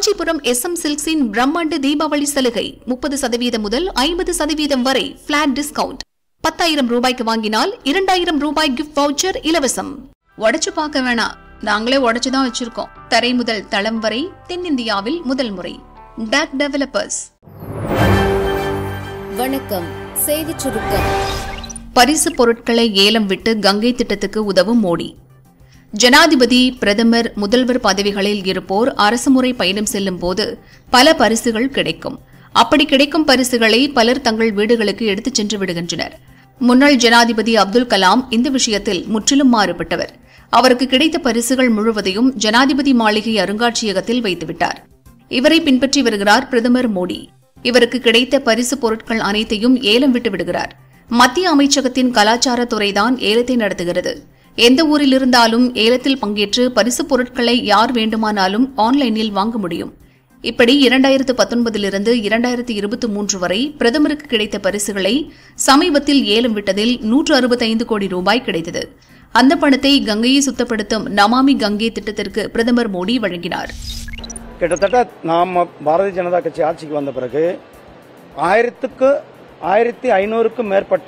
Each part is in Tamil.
காஞ்சிபுரம் எஸ் எம் சில்க்ஸின் பிரம்மாண்ட தீபாவளி சலுகை முப்பது சதவீதம் முதல் ஐம்பது சதவீதம் வரை பிளாட் டிஸ்கவுண்ட் பத்தாயிரம் ரூபாய்க்கு வாங்கினால் இரண்டாயிரம் ரூபாய் கிஃப்ட் வவுச்சர் இலவசம் உடைச்சு பார்க்க வேணாம் நாங்களே உடைச்சு தான் வச்சிருக்கோம் தரை முதல் தளம் வரை தென்னிந்தியாவில் முதல் முறை டாக் டெவலப்பர்ஸ் வணக்கம் செய்திச் சுருக்கம் பரிசு பொருட்களை ஏலம் விட்டு கங்கை திட்டத்துக்கு உதவும் மோடி ஜனாதிபதி பிரதமர் முதல்வர் பதவிகளில் இருப்போர் அரசுமுறை பயணம் செல்லும் போது பல பரிசுகள் கிடைக்கும் அப்படி கிடைக்கும் பரிசுகளை பலர் தங்கள் வீடுகளுக்கு எடுத்துச் சென்று விடுகின்றனர் முன்னாள் ஜனாதிபதி அப்துல் கலாம் இந்த விஷயத்தில் முற்றிலும் மாறுபட்டவர் அவருக்கு கிடைத்த பரிசுகள் முழுவதையும் ஜனாதிபதி மாளிகை அருங்காட்சியகத்தில் வைத்துவிட்டார் இவரை பின்பற்றி வருகிறார் பிரதமர் மோடி இவருக்கு கிடைத்த பரிசு பொருட்கள் அனைத்தையும் ஏலம் விட்டு விடுகிறார் மத்திய அமைச்சகத்தின் கலாச்சாரத்துறைதான் ஏலத்தை நடத்துகிறது எந்த ஊரில் இருந்தாலும் ஏலத்தில் பங்கேற்று பரிசு பொருட்களை யார் வேண்டுமானாலும் ஆன்லைனில் வாங்க முடியும் இப்படி இரண்டாயிரத்து பத்தொன்பதிலிருந்து இரண்டாயிரத்து இருபத்தி மூன்று வரை பிரதமருக்கு கிடைத்த பரிசுகளை சமீபத்தில் ஏலம் விட்டதில் நூற்று அறுபத்தைந்து கோடி ரூபாய் கிடைத்தது அந்த பணத்தை கங்கையை சுத்தப்படுத்தும் நமாமி கங்கை திட்டத்திற்கு பிரதமர் மோடி வழங்கினார் கிட்டத்தட்ட நாம் பாரதிய ஜனதா கட்சி ஆட்சிக்கு வந்த பிறகு ஆயிரத்துக்கு ஆயிரத்தி ஐநூறுக்கும் மேற்பட்ட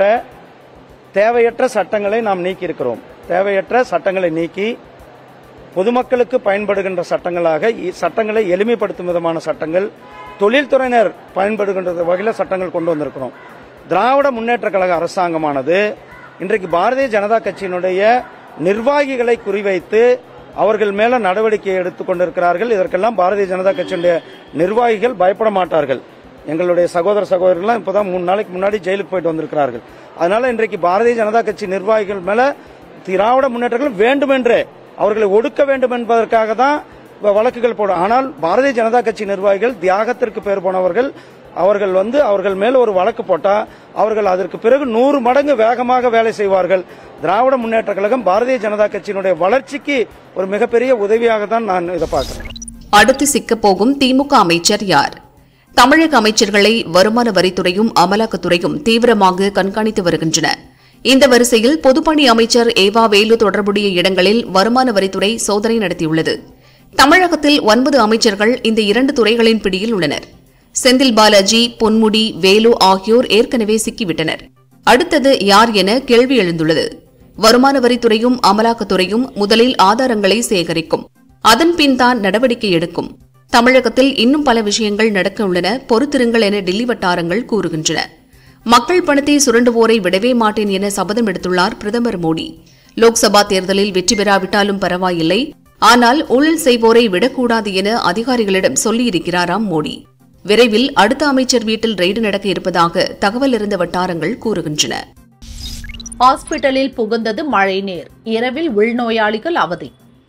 தேவையற்ற சட்டங்களை நாம் நீக்கியிருக்கிறோம் தேவையற்ற சட்டங்களை நீக்கி பொதுமக்களுக்கு பயன்படுகின்ற சட்டங்களாக இ- சட்டங்களை எளிமைப்படுத்தும் விதமான சட்டங்கள் தொழில்துறையினர் பயன்படுகின்ற வகையில் சட்டங்கள் கொண்டு வந்திருக்கிறோம் திராவிட முன்னேற்ற கழக அரசாங்கமானது இன்றைக்கு பாரதிய ஜனதா கட்சியினுடைய நிர்வாகிகளை குறிவைத்து அவர்கள் மேல நடவடிக்கை எடுத்துக் கொண்டிருக்கிறார்கள் இதற்கெல்லாம் பாரதிய ஜனதா கட்சியினுடைய நிர்வாகிகள் பயப்பட மாட்டார்கள் எங்களுடைய சகோதர சகோதரர்கள்லாம் இப்பதான் மூணு நாளைக்கு முன்னாடி ஜெயிலுக்கு போயிட்டு வந்திருக்கிறார்கள் அதனால இன்றைக்கு பாரதிய ஜனதா கட்சி நிர்வாகிகள் மேல திராவிட முன்னேற்றங்கள் வேண்டுமென்றே அவர்களை ஒடுக்க வேண்டும் என்பதற்காக தான் வ- வழக்குகள் போடும் ஆனால் பாரதிய ஜனதா கட்சி நிர்வாகிகள் தியாகத்திற்கு பேர் போனவர்கள் அவர்கள் வந்து அவர்கள் மேல் ஒரு வழக்கு போட்டா அவர்கள் அதற்கு பிறகு நூறு மடங்கு வேகமாக வேலை செய்வார்கள் திராவிட முன்னேற்ற கழகம் பாரதிய ஜனதா கட்சியினுடைய வளர்ச்சிக்கு ஒரு மிகப்பெரிய உதவியாக தான் நான் இதை பார்க்கிறேன் அடுத்து சிக்கப் போகும் திமுக அமைச்சர் யார் தமிழக அமைச்சர்களை வருமான வரித்துறையும் அமலாக்கத்துறையும் தீவிரமாக கண்காணித்து வருகின்றன இந்த வரிசையில் பொதுப்பணி அமைச்சர் ஏவா வேலு தொடர்புடைய இடங்களில் வருமான வரித்துறை சோதனை நடத்தியுள்ளது தமிழகத்தில் ஒன்பது அமைச்சர்கள் இந்த இரண்டு துறைகளின் பிடியில் உள்ளனர் செந்தில் பாலாஜி பொன்முடி வேலு ஆகியோர் ஏற்கனவே சிக்கிவிட்டனர் அடுத்தது யார் என கேள்வி எழுந்துள்ளது வருமான வரித்துறையும் அமலாக்கத்துறையும் முதலில் ஆதாரங்களை சேகரிக்கும் அதன் பின் தான் நடவடிக்கை எடுக்கும் தமிழகத்தில் இன்னும் பல விஷயங்கள் நடக்க உள்ளன பொறுத்திருங்கள் என டெல்லி வட்டாரங்கள் கூறுகின்றன மக்கள் பணத்தை சுரண்டுவோரை விடவே மாட்டேன் என சபதம் எடுத்துள்ளார் பிரதமர் மோடி லோக்சபா தேர்தலில் வெற்றி பெறாவிட்டாலும் பரவாயில்லை ஆனால் ஊழல் செய்வோரை விடக்கூடாது என அதிகாரிகளிடம் சொல்லியிருக்கிறாராம் மோடி விரைவில் அடுத்த அமைச்சர் வீட்டில் ரெய்டு நடக்க இருப்பதாக தகவல் இருந்த வட்டாரங்கள் கூறுகின்றன ஹாஸ்பிட்டலில் புகுந்தது மழைநீர் இரவில் உள்நோயாளிகள் அவதி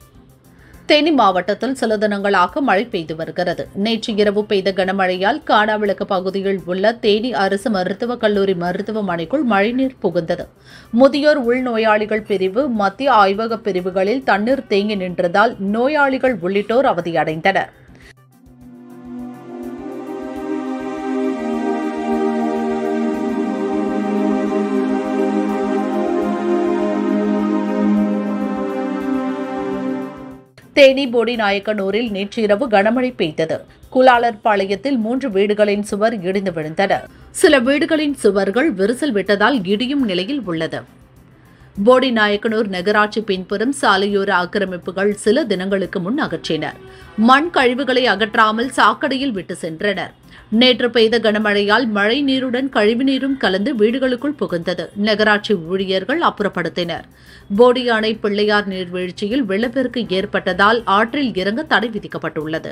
தேனி மாவட்டத்தில் சில தினங்களாக மழை பெய்து வருகிறது நேற்று இரவு பெய்த கனமழையால் காடாவிளக்கு பகுதியில் உள்ள தேனி அரசு மருத்துவக் கல்லூரி மருத்துவமனைக்குள் மழைநீர் புகுந்தது முதியோர் உள்நோயாளிகள் பிரிவு மத்திய ஆய்வக பிரிவுகளில் தண்ணீர் தேங்கி நின்றதால் நோயாளிகள் உள்ளிட்டோர் அவதியடைந்தனர் தேனி போடி நாயக்கனூரில் நேற்றிரவு கனமழை பெய்தது குலாலர் பாளையத்தில் மூன்று வீடுகளின் சுவர் இடிந்து விழுந்தன சில வீடுகளின் சுவர்கள் விரிசல் விட்டதால் இடியும் நிலையில் உள்ளது போடி நாயக்கனூர் நகராட்சி பின்புறம் சாலையோர ஆக்கிரமிப்புகள் சில தினங்களுக்கு முன் அகற்றினர் மண் கழிவுகளை அகற்றாமல் சாக்கடையில் விட்டு சென்றனர் நேற்று பெய்த கனமழையால் மழை நீருடன் கழிவுநீரும் கலந்து வீடுகளுக்குள் புகுந்தது நகராட்சி ஊழியர்கள் அப்புறப்படுத்தினர் போடி அணை பிள்ளையார் நீர்வீழ்ச்சியில் வெள்ளப்பெருக்கு ஏற்பட்டதால் ஆற்றில் இறங்க தடை விதிக்கப்பட்டுள்ளது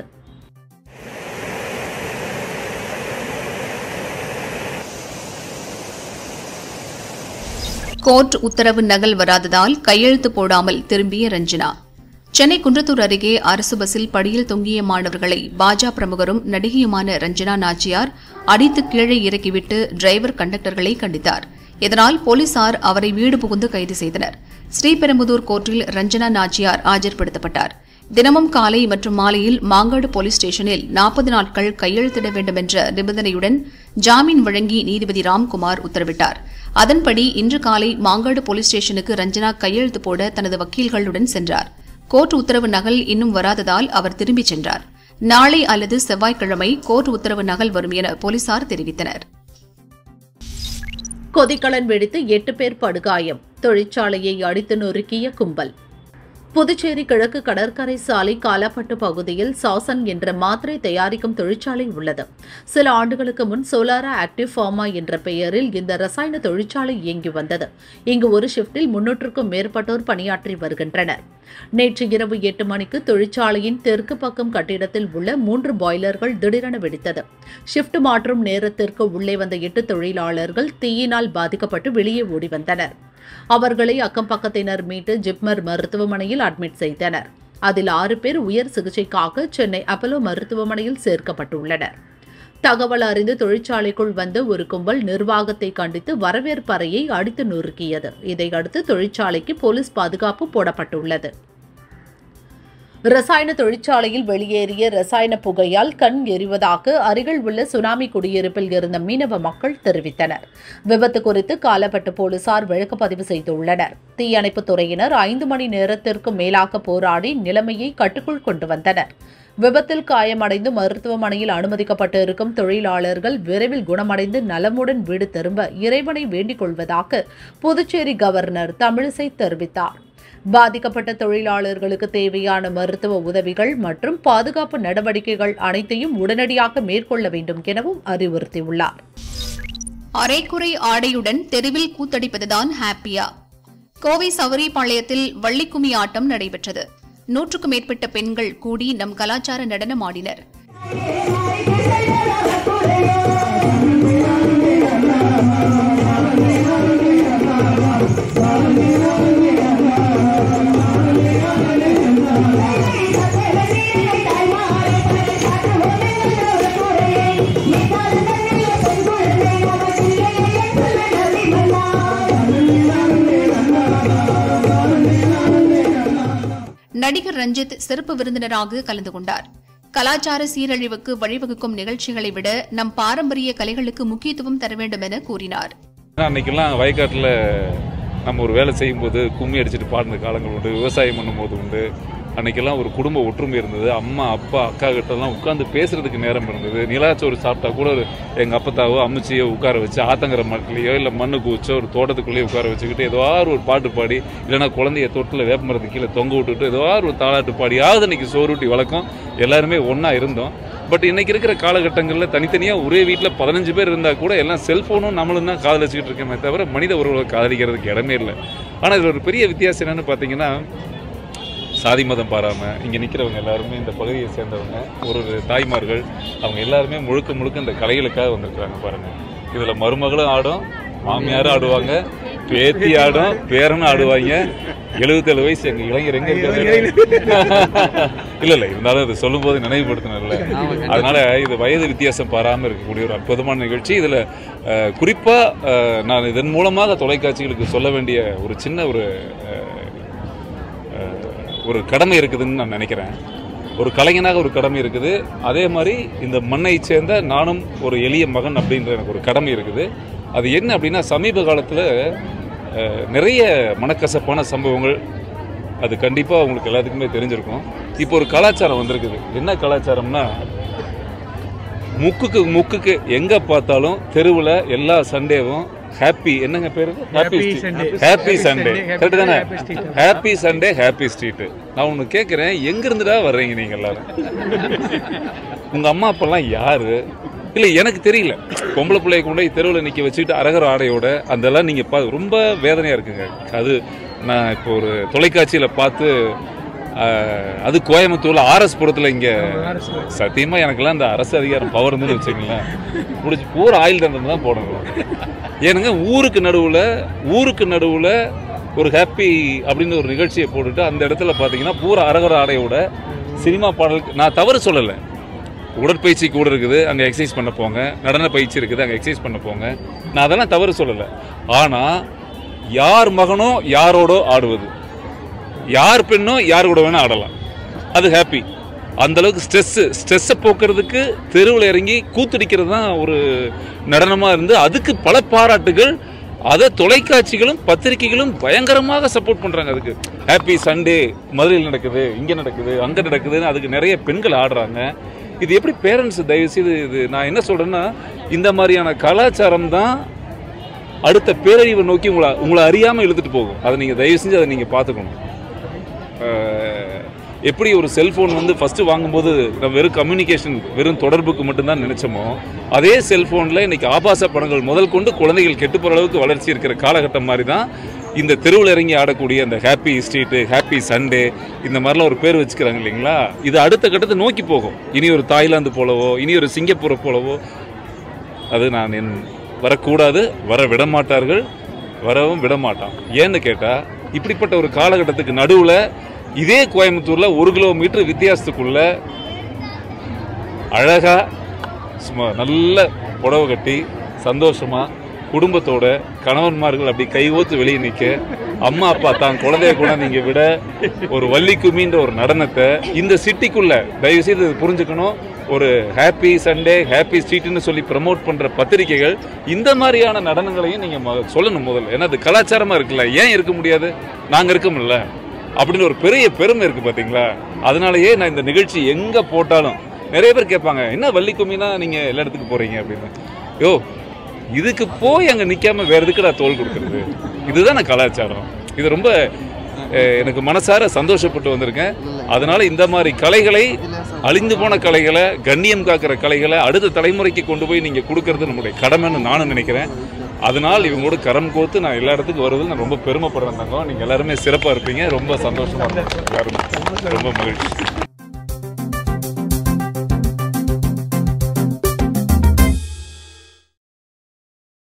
கோர்ட் உத்தரவு நகல் வராததால் கையெழுத்து போடாமல் திரும்பிய ரஞ்சனா சென்னை குன்றத்தூர் அருகே அரசு பஸ்ஸில் படியில் தொங்கிய மாணவர்களை பாஜ பிரமுகரும் நடிகையுமான ரஞ்சனா நாச்சியார் அடித்து கீழே இறக்கிவிட்டு டிரைவர் கண்டக்டர்களை கண்டித்தார் இதனால் போலீசார் அவரை வீடு புகுந்து கைது செய்தனர் ஸ்ரீபெரும்புதூர் கோர்ட்டில் ரஞ்சனா நாச்சியார் ஆஜர்படுத்தப்பட்டார் தினமும் காலை மற்றும் மாலையில் மாங்காடு போலீஸ் ஸ்டேஷனில் நாற்பது நாட்கள் கையெழுத்திட வேண்டும் என்ற நிபந்தனையுடன் ஜாமீன் வழங்கி நீதிபதி ராம்குமார் உத்தரவிட்டார் அதன்படி இன்று காலை மாங்காடு போலீஸ் ஸ்டேஷனுக்கு ரஞ்சனா கையெழுத்து போட தனது வக்கீல்களுடன் சென்றார் கோர்ட் உத்தரவு நகல் இன்னும் வராததால் அவர் திரும்பிச் சென்றார் நாளை அல்லது செவ்வாய்க்கிழமை கோர்ட் உத்தரவு நகல் வரும் என போலீசார் தெரிவித்தனர் கொதிக்கலன் வெடித்து எட்டு பேர் படுகாயம் தொழிற்சாலையை அடித்து நொறுக்கிய கும்பல் புதுச்சேரி கிழக்கு கடற்கரை சாலை காலாப்பட்டு பகுதியில் சாசன் என்ற மாத்திரை தயாரிக்கும் தொழிற்சாலை உள்ளது சில ஆண்டுகளுக்கு முன் சோலாரா ஆக்டிவ் ஃபார்மா என்ற பெயரில் இந்த ரசாயன தொழிற்சாலை இயங்கி வந்தது இங்கு ஒரு ஷிப்டில் முன்னூற்றுக்கும் மேற்பட்டோர் பணியாற்றி வருகின்றனர் நேற்று இரவு எட்டு மணிக்கு தொழிற்சாலையின் தெற்கு பக்கம் கட்டிடத்தில் உள்ள மூன்று பாய்லர்கள் திடீரென வெடித்தது ஷிப்ட் மாற்றும் நேரத்திற்கு உள்ளே வந்த எட்டு தொழிலாளர்கள் தீயினால் பாதிக்கப்பட்டு வெளியே ஓடி வந்தனர் அவர்களை அக்கம் பக்கத்தினர் மீட்டு ஜிப்மர் மருத்துவமனையில் அட்மிட் செய்தனர் அதில் ஆறு பேர் உயர் சிகிச்சைக்காக சென்னை அப்பலோ மருத்துவமனையில் சேர்க்கப்பட்டுள்ளனர் தகவல் அறிந்து தொழிற்சாலைக்குள் வந்த ஒரு கும்பல் நிர்வாகத்தை கண்டித்து வரவேற்பறையை அடித்து நொறுக்கியது இதையடுத்து தொழிற்சாலைக்கு போலீஸ் பாதுகாப்பு போடப்பட்டுள்ளது ரசாயன தொழிற்சாலையில் வெளியேறிய ரசாயன புகையால் கண் எரிவதாக அருகில் உள்ள சுனாமி குடியிருப்பில் இருந்த மீனவ மக்கள் தெரிவித்தனர் விபத்து குறித்து காலப்பட்டு போலீசார் வழக்குப்பதிவு செய்துள்ளனர் தீயணைப்புத் துறையினர் ஐந்து மணி நேரத்திற்கு மேலாக போராடி நிலைமையை கட்டுக்குள் கொண்டு வந்தனர் விபத்தில் காயமடைந்து மருத்துவமனையில் அனுமதிக்கப்பட்டு இருக்கும் தொழிலாளர்கள் விரைவில் குணமடைந்து நலமுடன் வீடு திரும்ப இறைவனை வேண்டிக் கொள்வதாக புதுச்சேரி கவர்னர் தமிழிசை தெரிவித்தார் பாதிக்கப்பட்ட தொழிலாளர்களுக்கு தேவையான மருத்துவ உதவிகள் மற்றும் பாதுகாப்பு நடவடிக்கைகள் அனைத்தையும் உடனடியாக மேற்கொள்ள வேண்டும் எனவும் அறிவுறுத்தியுள்ளார் அரைக்குறை ஆடையுடன் தெருவில் கூத்தடிப்பதுதான் ஹாப்பியா கோவை சவரிபாளையத்தில் வள்ளிக்கும்மி ஆட்டம் நடைபெற்றது நூற்றுக்கும் மேற்பட்ட பெண்கள் கூடி நம் கலாச்சார நடனம் ஆடினர் நடிகர் ரஞ்சித் சிறப்பு விருந்தினராக கலந்து கொண்டார் கலாச்சார சீரழிவுக்கு வழிவகுக்கும் நிகழ்ச்சிகளை விட நம் பாரம்பரிய கலைகளுக்கு முக்கியத்துவம் தர வேண்டும் என கூறினார் ஏன்னா அன்னைக்கெல்லாம் வயக்காட்டில் நம்ம ஒரு வேலை செய்யும்போது கும்மி அடிச்சுட்டு பாடின காலங்கள் உண்டு விவசாயம் பண்ணும்போது உண்டு அன்னைக்கெல்லாம் ஒரு குடும்ப ஒற்றுமை இருந்தது அம்மா அப்பா அக்கா கிட்டலாம் உட்காந்து பேசுறதுக்கு நேரம் இருந்தது நிலாச்சோறு சாப்பிட்டா கூட ஒரு எங்கள் அப்பத்தாவோ அம்மச்சியோ உட்கார வச்சு ஆத்தங்கர மரத்துலையோ இல்லை மண்ணு குச்சோ ஒரு தோட்டத்துக்குள்ளேயோ உட்கார வச்சுக்கிட்டு ஏதோ ஒரு பாட்டு பாடி இல்லைன்னா குழந்தைய தொட்டில் வேப்பமரத்து கீழே தொங்க விட்டுட்டு ஏதோ ஒரு தாளாட்டு பாடியாவது அன்னைக்கு சோறுட்டி வழக்கம் எல்லாருமே ஒன்றா இருந்தோம் பட் இன்னைக்கு இருக்கிற காலகட்டங்களில் தனித்தனியாக ஒரே வீட்டில் பதினஞ்சு பேர் இருந்தால் கூட எல்லாம் செல்ஃபோனும் நம்மளும் தான் காதலிச்சுக்கிட்டு இருக்கோமே தவிர மனித உறவுகளை காதலிக்கிறதுக்கு இடமே இல்லை ஆனால் இதில் ஒரு பெரிய வித்தியாசம் என்னன்னு பார்த்தீங்கன்னா சாதி மதம் பாராமல் இங்கே நிற்கிறவங்க எல்லாருமே இந்த பகுதியை சேர்ந்தவங்க ஒரு ஒரு தாய்மார்கள் அவங்க எல்லாருமே முழுக்க முழுக்க இந்த கலைகளுக்காக வந்திருக்கிறாங்க பாருங்க இதில் மருமகளும் ஆடும் மாமியாரும் ஆடுவாங்க பேத்தி ஆடும் பேரனும் ஆடுவாங்க எழுபத்தேழு வயசு எங்க இளைஞர் எங்க இருக்காரு இல்ல இல்ல இருந்தாலும் இது சொல்லும் போது நினைவுபடுத்தினர்ல அதனால இது வயது வித்தியாசம் பாராம இருக்கக்கூடிய ஒரு அற்புதமான நிகழ்ச்சி இதுல அஹ், குறிப்பா அஹ், நான் இதன் மூலமாக தொலைக்காட்சிகளுக்கு சொல்ல வேண்டிய ஒரு சின்ன ஒரு அஹ், அஹ், ஒரு கடமை இருக்குதுன்னு நான் நினைக்கிறேன் ஒரு கலைஞனாக ஒரு கடமை இருக்குது அதே மாதிரி இந்த மண்ணை சேர்ந்த நானும் ஒரு எளிய மகன் அப்படின்ற எனக்கு ஒரு கடமை இருக்குது அது என்ன அப்படின்னா சமீப காலத்தில் நிறைய மனக்கசப்பான சம்பவங்கள் அது கண்டிப்பாக உங்களுக்கு எல்லாத்துக்குமே தெரிஞ்சிருக்கும் இப்போ ஒரு கலாச்சாரம் வந்திருக்குது என்ன கலாச்சாரம்னா முக்குக்கு முக்குக்கு எங்கே பார்த்தாலும் தெருவில் எல்லா சண்டேவும் ஹாப்பி என்னங்க பேரு ஹாப்பி ஹாப்பி சண்டே கரெக்ட் தானே ஹாப்பி சண்டே ஹாப்பி ஸ்ட்ரீட் நான் ஒன்று கேட்குறேன் எங்கிருந்துடா வர்றீங்க நீங்க எல்லாரும் உங்க அம்மா அப்பெல்லாம் யாரு இல்லை எனக்கு தெரியல பொம்பளை பிள்ளைய கொண்டு போய் தெருவில் நிற்க வச்சுக்கிட்டு அரகர ஆடையோட அதெல்லாம் நீங்கள் பா ரொம்ப வேதனையாக இருக்குங்க அது நான் இப்போ ஒரு தொலைக்காட்சியில் பார்த்து ஆஹ், அது கோயம்புத்தூர்ல ஆர்எஸ் புறத்தில் இங்கே சத்தியமா எனக்கெல்லாம் இந்த அரசு அதிகாரம் பவர் இருந்துன்னு வச்சுங்களேன் முடிச்சு பூரா ஆயில் தண்டனை தான் போடணும் ஏனுங்க ஊருக்கு நடுவில் ஊருக்கு நடுவில் ஒரு ஹாப்பி அப்படின்னு ஒரு நிகழ்ச்சியை போட்டுட்டு அந்த இடத்துல பார்த்தீங்கன்னா பூரா அரகர ஆடையோட சினிமா பாடலுக்கு நான் தவறு சொல்லலை உடற்பயிற்சி கூட இருக்குது அங்கே எக்ஸசைஸ் பண்ண போங்க நடன பயிற்சி இருக்குது அங்கே எக்ஸசைஸ் பண்ண போங்க நான் அதெல்லாம் தவறு சொல்லலை ஆனால் யார் மகனோ யாரோடோ ஆடுவது யார் பெண்ணோ யார் கூட வேணா ஆடலாம் அது ஹாப்பி அந்த அளவுக்கு ஸ்ட்ரெஸ் ஸ்ட்ரெஸ்ஸை போக்குறதுக்கு தெருவில் இறங்கி கூத்தடிக்கிறது தான் ஒரு நடனமாக இருந்து அதுக்கு பல பாராட்டுகள் அதை தொலைக்காட்சிகளும் பத்திரிகைகளும் பயங்கரமாக சப்போர்ட் பண்றாங்க அதுக்கு ஹாப்பி சண்டே மதுரையில் நடக்குது இங்க நடக்குது அங்க நடக்குதுன்னு அதுக்கு நிறைய பெண்கள் ஆடுறாங்க இது எப்படி பேரண்ட்ஸ் தயவு செய்து இது நான் என்ன சொல்றேன்னா இந்த மாதிரியான கலாச்சாரம் தான் அடுத்த பேரழிவை நோக்கி உங்களை உங்களை அறியாமல் இழுத்துட்டு போகும் அதை நீங்கள் தயவு செஞ்சு அதை நீங்கள் பார்த்துக்கணும் அஹ், எப்படி ஒரு செல்ஃபோன் வந்து ஃபஸ்ட்டு வாங்கும்போது நம்ம வெறும் கம்யூனிகேஷன் வெறும் தொடர்புக்கு மட்டும்தான் நினைச்சோமோ அதே செல்ஃபோனில் இன்னைக்கு ஆபாச படங்கள் முதல் கொண்டு குழந்தைகள் கெட்டு போகிற அளவுக்கு வளர்ச்சி இருக்கிற காலகட்டம் மாதிரி தான் இந்த தெருவில் இறங்கி ஆடக்கூடிய அந்த ஹாப்பி ஸ்ட்ரீட்டு ஹாப்பி சண்டே இந்த மாதிரிலாம் ஒரு பேர் வச்சுக்கிறாங்க இல்லைங்களா இது அடுத்த கட்டத்தை நோக்கி போகும் இனி ஒரு தாய்லாந்து போலவோ இனி ஒரு சிங்கப்பூரை போலவோ அது நான் என் வரக்கூடாது வர விட மாட்டார்கள் வரவும் விட மாட்டான் ஏன்னு கேட்டால் இப்படிப்பட்ட ஒரு காலகட்டத்துக்கு நடுவில் இதே கோயம்புத்தூரில் ஒரு கிலோமீட்டர் வித்தியாசத்துக்குள்ள அழகா சும்மா நல்ல புடவை கட்டி சந்தோஷமா குடும்பத்தோட கணவன்மார்கள் அப்படி கைகோத்து வெளியே நிற்க அம்மா அப்பா தான் குழந்தைய கூட நீங்க விட ஒரு வள்ளி கும்மின்ற ஒரு நடனத்தை இந்த சிட்டிக்குள்ள தயவு செய்து இது புரிஞ்சுக்கணும் ஒரு ஹாப்பி சண்டே ஹாப்பி ஸ்ட்ரீட்னு சொல்லி ப்ரமோட் பண்ற பத்திரிகைகள் இந்த மாதிரியான நடனங்களையும் நீங்க மொ- சொல்லணும் முதல்ல ஏன்னா அது கலாச்சாரமா இருக்குல்ல ஏன் இருக்க முடியாது நாங்க இருக்கோம்ல அப்படின்னு ஒரு பெரிய பெருமை இருக்கு பாத்தீங்களா அதனாலயே நான் இந்த நிகழ்ச்சி எங்க போட்டாலும் நிறைய பேர் கேட்பாங்க என்ன வள்ளி கும்மினா நீங்க எல்லா இடத்துக்கு போறீங்க அப்படின்னு யோ இதுக்கு போய் அங்க நிக்காம வேற எதுக்கு நான் தோல் கொடுக்கறது இதுதான் நான் கலாச்சாரம் இது ரொம்ப அஹ், எனக்கு மனசார சந்தோஷப்பட்டு வந்திருக்கேன் அதனால இந்த மாதிரி கலைகளை அழிந்து போன கலைகளை கண்ணியம் காக்கிற கலைகளை அடுத்த தலைமுறைக்கு கொண்டு போய் நீங்க கொடுக்கறது நம்மளுடைய கடமைன்னு நானும் நினைக்கிறேன் அதனால் இவங்களோட கரம் கோத்து நான் எல்லா இடத்துக்கும் வருவதில் நான் ரொம்ப பெருமைப்படுறேன் தங்கம் நீங்க எல்லாருமே சிறப்பா இருப்பீங்க ரொம்ப சந்தோஷமா இருக்கும் எல்லாரும் ரொம்ப மகிழ்ச்சி